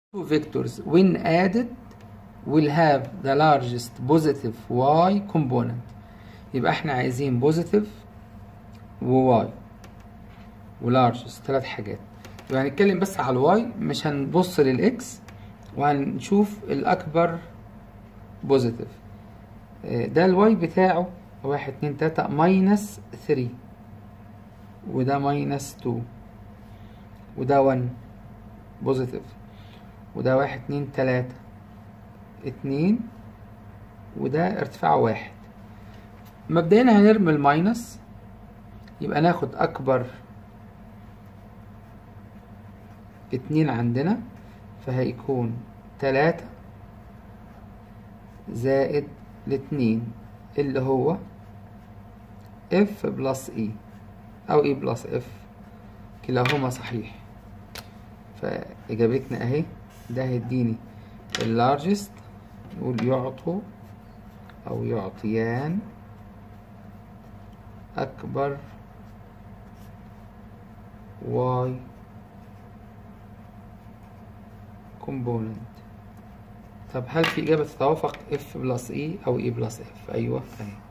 two vectors when added will have the largest positive y component يبقى احنا عايزين positive و y و largest ثلاث حاجات يبقى هنتكلم بس على الواي مش هنبص للاكس وهنشوف الاكبر بوزيتيف ده الواي بتاعه واحد اتنين تلاتة ماينس ثري وده ماينس تو وده ون بوزيتيف وده واحد اتنين تلاتة اتنين وده ارتفاع واحد مبدئيا هنرمي الماينس يبقى ناخد اكبر اتنين عندنا فهيكون تلاتة زائد الاتنين اللي هو اف بلس اي او اي بلس اف كلاهما صحيح فاجابتنا اهي ده هيديني اللارجست نقول يعطوا او يعطيان اكبر واي كومبوننت طب هل في إجابة تتوافق اف بلس اي أو اي بلس اف أيوة أهي